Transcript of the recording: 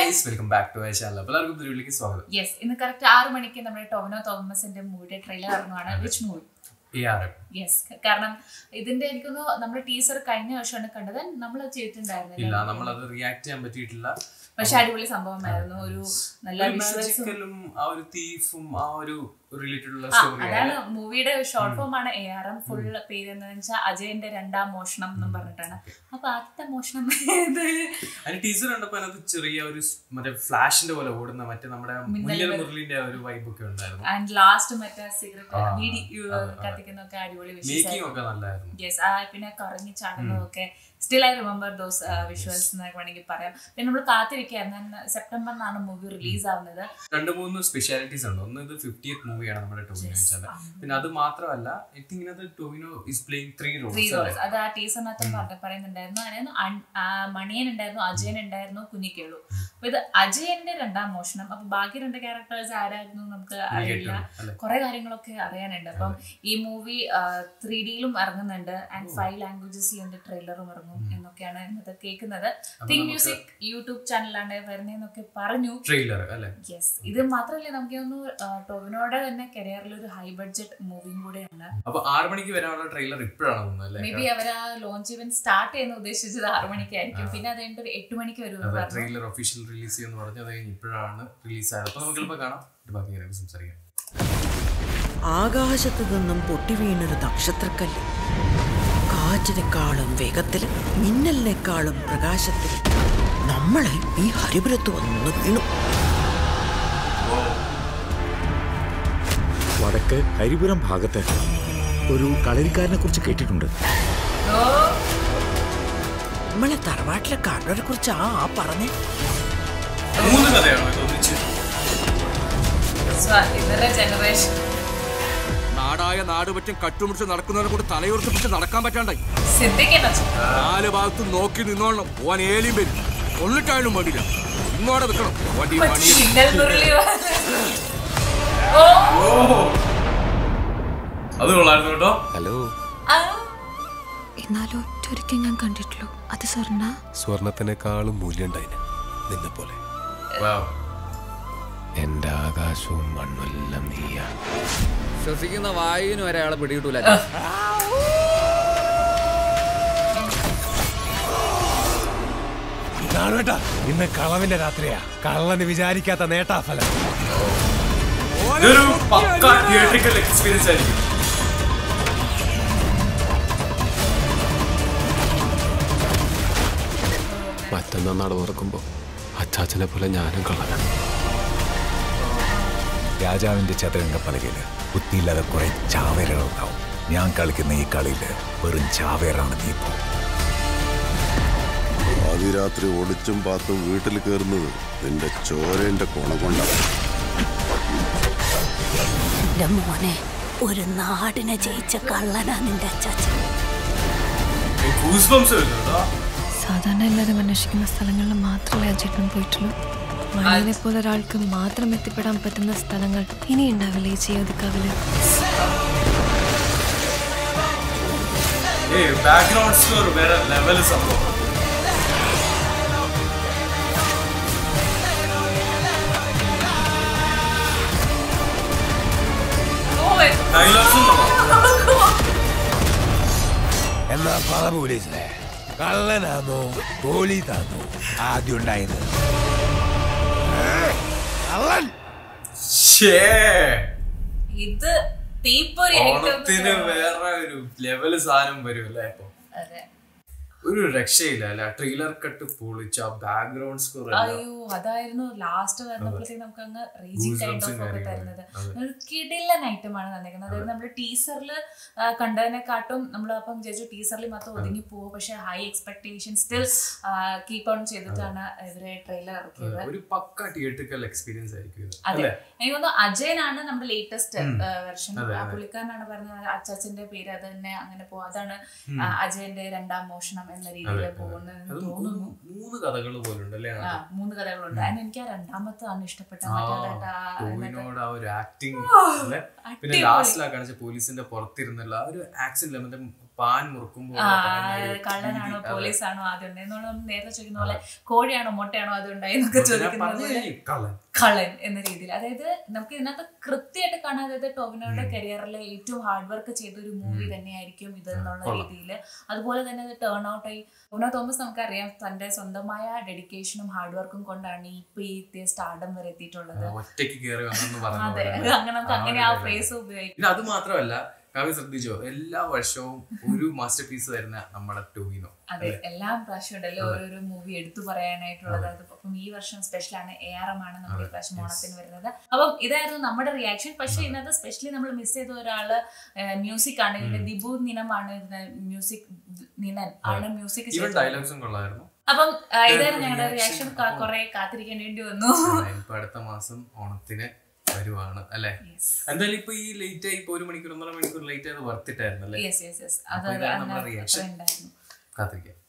Guys welcome back to channel എല്ലാവർക്കും തിരുവിലേക്ക് സ്വാഗതം യെസ് ഇന്ന് കറക്റ്റ് ആറ് മണിക്ക് നമ്മുടെ ടോവിനോ തോമസിന്റെ മൂവിയുടെ ട്രെയിലർ ഇറങ്ങുവാണ് which movie A R M yes കാരണം ഇതിന്റെ എനിക്കൊന്ന് നമ്മുടെ ടീച്ചർ കഴിഞ്ഞ വർഷമാണ് കണ്ടത് നമ്മൾ ചെയ്തിട്ടുണ്ടായിരുന്നില്ല ഇല്ല നമ്മളത് റിയാക്ട് ചെയ്യാൻ പറ്റിയിട്ടില്ല പക്ഷെ അടിപൊളി സംഭവമായിരുന്നു ഒരു നല്ല വിഷ്വൽസും മാജിക്കലും ആ ഒരു തീഫും ആ ഒരു റിലേറ്റഡ് ഉള്ള ആ സ്റ്റോറി അതാണ് മൂവിയുടെ ഷോർട്ട് ഫോം ആണ് എ ആർ എം ഫുൾ പേര് എന്ന് വെച്ചാൽ അജയന്റെ രണ്ടാം മോഷണം എന്നും പറഞ്ഞിട്ടാണ് അപ്പൊ ആദ്യത്തെ മോഷണം ഏത്? അതിന് ടീച്ചർ കണ്ടപ്പോ അതിനകത്ത് ചെറിയ ഒരു സ് മറ്റേ ഫ്ലാഷിന്റെ പോലെ ഓടുന്ന മറ്റേ നമ്മുടെ മുന്നിൽ മുരളിന്റെ ആ ഒരു വൈബ് ഒക്കെ ഉണ്ടായിരുന്നു ആൻഡ് ലാസ്റ്റ് മറ്റേ സിഗരറ്റ് ആ, വീടി അതെ, അതെ. കത്തിക്കുന്നൊക്കെ അടിപൊളി വിഷ്വൽസ് മേക്കിംഗ് ഒക്കെ നല്ലായിരുന്നു യെസ് ആ പിന്നെ കറങ്ങി ചാടുന്നതൊക്കെ still I remember those visuals എന്നൊക്കെ വേണമെങ്കിൽ പറയാം പിന്നെ നമ്മൾ കാത്തിരിക്കുകയായിരുന്നു സെപ്റ്റംബറിനാണ് മൂവി റിലീസ് ആവുന്നത് രണ്ട് മൂന്ന് സ്പെഷ്യാലിറ്റീസ് ഉണ്ട് ഒന്ന് ഇത് ഫിഫ്റ്റിയത്ത് മൂവിയാണ് നമ്മുടെ ടൊവിനോ വെച്ചാൽ പിന്നെ അത് മാത്രമല്ല ഐ തിങ്ക് ഇതിനകത്ത് Tovino is playing three three roles roles അത് ആ ടീച്ചറിനകത്ത് പറഞ്ഞ പറയുന്നുണ്ടായിരുന്നു അതിനായിരുന്നു അൺ- ആ മണിയൻ ഉണ്ടായിരുന്നു അജയൻ ഉണ്ടായിരുന്നു കുഞ്ഞിക്കേളു അപ്പൊ ഇത് അജയന്റെ രണ്ടാം മോഷണം അപ്പൊ ബാക്കി രണ്ട് ക്യാരക്ടേഴ്സ് ആരായിരുന്നു നമുക്ക് അറിയില്ല അല്ലെ കുറെ കാര്യങ്ങളൊക്കെ അറിയാനുണ്ട് അപ്പം ഈ മൂവി ത്രീ ഡിയിലും ഇറങ്ങുന്നുണ്ട് ആൻഡ് ഫൈവ് ലാംഗ്വേജസിൽ ഇതിന്റെ ട്രെയിലറും ഇറങ്ങും എന്നൊക്കെയാണ് ഇന്നത്തെ കേൾക്കുന്നത് തിങ്ക് മ്യൂസിക് യൂട്യൂബ് ചാനലാണ് വരുന്നതെന്നൊക്കെ പറഞ്ഞു ട്രെയിലർ അല്ലെ യെസ് ഇത് മാത്രമല്ല നമുക്ക് ഒന്ന് ടോവിനോടെ തന്നെ കരിയറിൽ ഒരു ഹൈ ബഡ്ജറ്റ് മൂവിയും കൂടെയാണ് അപ്പൊ ആറ് മണിക്ക് വരാനുള്ള ട്രെയിലർ ഇപ്പോഴാണ് തോന്നുന്നത് മേ അല്ലേ ബി അവർ ആ ലോഞ്ച് ഇവന്റ് സ്റ്റാർട്ട് ചെയ്യുന്ന ഉദ്ദേശിച്ചത് ആറു മണിക്കായിരിക്കും പിന്നെ അത് കഴിഞ്ഞിട്ട് ഒരു എട്ട് മണിക്ക് വരുമെന്ന് പറഞ്ഞു ട്രെയിലർ ഒഫീഷ്യൽ റിലീസ് ചെയ്യുമെന്ന് പറഞ്ഞു അത് കഴിഞ്ഞ് ഇപ്പോഴാണ് റിലീസ് ആയത് അപ്പൊ നമുക്ക് എളുപ്പം കാണാം ഇത് ബാക്കി കാര്യങ്ങൾ സംസാരിക്കാം ആകാശത്തു നിന്നും പൊട്ടി വീണൊരു നക്ഷത്രക്കല്ല് കാറ്റിനെക്കാളും വേഗത്തിലും മിന്നലിനേക്കാളും പ്രകാശത്തിലും നമ്മളെ ഈ ഹരിപുരത്ത് വന്ന് വീണു വടക്ക് ഹരിപുരം ഭാഗത്ത് ഒരു കളരിക്കാരനെ കുറിച്ച് കേട്ടിട്ടുണ്ട് നമ്മളെ തറവാട്ടിലെ കാരണവരെ കുറിച്ച് ആ ആ പറഞ്ഞേ മൂന്ന് കഥയാണോ ഇത് ഒന്നിച്ച് So, ഇവരുടെ ജനറേഷൻ നാടായ നാട് പറ്റും കട്ടുമുടിച്ച് നടക്കുന്നവരെ കൂടെ തലയുറത്ത് പിടിച്ച് നടക്കാൻ പറ്റാണ്ടായി സിദ്ധിക്കണ്ട നാല് ഭാഗത്തും നോക്കി നിന്നോളണം ഓൻ ഏലിയും വരും കൊള്ളിട്ടായാലും വേണ്ടില്ല ഇങ്ങോടെ നിൽക്കണം വണ്ടി പണിയിൽ മിന്നൽ മുരളി ഓ അത് കൊള്ളായിരുന്നു കേട്ടോ ഹലോ ആ എന്നാലും ഒറ്റൊരിക്കൽ ഞാൻ കണ്ടിട്ടുള്ളൂ അത് സ്വർണ്ണ സ്വർണത്തിനേക്കാളും മൂല്യമുണ്ടായിന് നിന്നെ പോലെ Wow. എന്റെ ആകാശവും മണ്ണുമെല്ലാം നീയാ ശ്വസിക്കുന്ന വായുവിന് വരെ അയാളെ പിടികിട്ടൂല ഇന്ന് കളവിന്റെ രാത്രിയാ കള്ളന് വിചാരിക്കാത്ത നേട്ടാഫലം ഇതൊരു പക്ക തിയേറ്ററിക്കൽ എക്സ്പീരിയൻസ് ആയിരിക്കും മറ്റന്നാ നട തുറക്കുമ്പോ അച്ചാച്ചനെ പോലെ ഞാനും കള്ളനാണ് രാജാവിന്റെ ചതുരംഗപ്പലകയില് ബുദ്ധിയില്ലാതെ കുറെ ചാവേരകൾ ഉണ്ടാവും ഞാൻ കളിക്കുന്ന ഈ കളിയില് വെറും ചാവേറാണ് നീ ഇപ്പോ ആദ്യരാത്രി ഒളിച്ചും പാത്തും വീട്ടിൽ കയറുന്നത് നിന്റെ ചോരന്റെ കുണ കൊണ്ടാണ് എന്റെ മോനെ ഒരു നാടിനെ ജയിച്ച കള്ളനാ നിന്റെ അച്ചാച്ചൻ ഗൂസ് ബംസ് വരുന്നു കേട്ടോ സാധാരണ എല്ലാവരും അന്വേഷിക്കുന്ന സ്ഥലങ്ങളിൽ മാത്രമേ അജേട്ടൻ പോയിട്ടുള്ളൂ മണിയനെ പോലെ ഒരാൾക്ക് മാത്രം എത്തിപ്പെടാൻ പറ്റുന്ന സ്ഥലങ്ങൾ ഇനി ഉണ്ടാവില്ല ഈ ചെയ്യൊതുക്കാവില്ല ഏയ് ബാക്ക്ഗ്രൗണ്ട് സ്കോർ വേറെ ലെവൽ സംഭവം ഡയലോഗ്സും എന്നാ പറ പോലീസിലെ കള്ളനാന്നോ പോലീസാന്നോ ആദ്യം ഉണ്ടായത് കള്ളൻ ഷേ ഇത് തീപ്പൊരി ഓണത്തിന് വേറെ ഒരു ലെവല് സാധനം വരും അല്ലേ ഇപ്പൊ അതെ ഒരു രക്ഷയില്ല അല്ലെ ട്രെയിലർ കട്ട് പൊളിച്ച ബാക്ക്ഗ്രൗണ്ട് സ്കോർ അയ്യോ അതായിരുന്നു ലാസ്റ്റ് വന്നപ്പോഴത്തേക്ക് നമുക്ക് അങ്ങ് റേജിങ് കൈൻഡ് Goosebumps ഓഫ് ഒക്കെ കാര്യങ്ങളും. തരുന്നത് അതെ. ഒരു കിടിലൻ ഐറ്റമാണ് തന്നേക്കുന്നത് അതായത് നമ്മൾ ടീസറിൽ കണ്ടതിനെക്കാട്ടും നമ്മൾ അപ്പം വിചാരിച്ചു ടീസറിൽ മാത്രം ഒതുങ്ങി പോകും പക്ഷെ high expectation still keep on ചെയ്തിട്ടാണ് ഇവരെ ട്രെയിലർ ഇറക്കിയത് ഒരു പക്ക തിയേറ്ററിക്കൽ എക്സ്പീരിയൻസ് ആയിരിക്കും ഇത് അതെ അല്ലേ എനിക്ക് തോന്നുന്നു അജയനാണ് നമ്മുടെ ലേറ്റസ്റ്റ് വെർഷൻ അതെ, അതെ. പുള്ളിക്കാരനാണ് പറഞ്ഞത് അച്ചാച്ചന്റെ പേര് അത് തന്നെ അങ്ങനെ പോകും അതാണ് ആ, അജയന്റെ രണ്ടാം മോഷണം എന്ന രീതിയിൽ പോകുന്നത് അത് തോന്നുന്നു മൂന്ന് കഥകൾ പോലുണ്ട് അല്ലേ ആ മൂന്ന് കഥകളുണ്ട് അതിന് എനിക്ക് ആ രണ്ടാമത്താണ് ഇഷ്ടപ്പെട്ടത് ആ, മറ്റേ ആ, എന്നിട്ട് ടോവിനോട് ആ ഒരു ആക്ടിങ് പിന്നെ അടിപൊളി. ലാസ്റ്റിലാ കാണിച്ച പോലീസിന്റെ പുറത്തിരുന്നുള്ള ആ ഒരു ആക്സിഡന്റ് മറ്റേ പാൻ മുറുക്കുമ്പോൾ ആ കള്ളനാണോ പോലീസാണോ ആദ്യം ഉണ്ടായി നമ്മൾ നേരത്തെ ചോദിക്കുന്ന പോലെ കോഴിയാണോ മുട്ടയാണോ ആദ്യം ഉണ്ടായി എന്നൊക്കെ ചോദിക്കുന്നത് പോലെ കള്ളൻ കള്ളൻ എന്ന രീതിയിൽ അതായത് നമുക്ക് ഇതിനകത്ത് കൃത്യമായിട്ട് കാണാൻ അതായത് ടോവിനോയുടെ കരിയറിലെ ഏറ്റവും ഹാർഡ് വർക്ക് ചെയ്ത ഒരു മൂവി തന്നെയായിരിക്കും ഇത് എന്നുള്ള രീതിയിൽ അതുപോലെ തന്നെ അത് ടേൺ ഔട്ട് ആയി ടോവിനോ തോമസ് നമുക്കറിയാം തന്റെ സ്വന്തമായ ഡെഡിക്കേഷനും ഹാർഡ് വർക്കും കൊണ്ടാണ് ഇപ്പൊ ഈ എത്തിയ സ്റ്റാർഡം വരെ എത്തിയിട്ടുള്ളത് ഒറ്റയ്ക്ക് കയറി വന്നെന്ന് പറഞ്ഞ അതെ പോലെ. അങ്ങനെ നമുക്ക് അങ്ങനെ ആ ആ ഒരു ഫ്രേസ് ഉപയോഗിക്കും പിന്നെ അത് മാത്രമല്ല കാവ്യ ശ്രദ്ധിച്ചോ എല്ലാ വർഷവും ഒരു മാസ്റ്റർ പീസ് തരുന്ന നമ്മുടെ ടൂവിനോ അതെ എല്ലാ പ്രാവശ്യം ഉണ്ടല്ലോ ഓരോരോ മൂവി എടുത്തു പറയാനായിട്ടുള്ളത് അത് അപ്പം ഈ വർഷം സ്പെഷ്യൽ ആണ് എ ആർ എം ആണ് നമ്മുടെ ഈ പ്രാവശ്യം ഓണത്തിന് വരുന്നത് അപ്പം ഇതായിരുന്നു നമ്മുടെ റിയാക്ഷൻ പക്ഷെ ഇതിനകത്ത് സ്പെഷ്യലി നമ്മൾ മിസ് ചെയ്ത ഒരാള് മ്യൂസിക് ആണ് ഇതിന്റെ ദിബു നിനമാണ് ഇതിന്റെ മ്യൂസിക് നിനൻ ആണ് മ്യൂസിക് ഈവൻ ഡയലോഗ്സും കൊള്ളായിരുന്നു അപ്പം ആ, ഇതായിരുന്നു ഞങ്ങളുടെ reaction. റിയാക്ഷൻ കുറെ കാത്തിരിക്കേണ്ടി വന്നു ആ, ഇപ്പൊ അടുത്ത മാസം ഓണത്തിന് വരുവാണ് അല്ലെ എന്തായാലും ഇപ്പൊ ഈ ലേറ്റ് ആയി ഇപ്പൊ ഒരു മണിക്കൂർ ഒന്നര മണിക്കൂർ ലേറ്റ് ആയത് വർത്തിട്ടായിരുന്നു അല്ലേ യെസ് യെസ് യെസ് അത് അപ്പൊ ഇതാണ് നമ്മുടെ അതിനകത്ത് reaction. ഉണ്ടായിരുന്നു കാത്തിരിക്കാം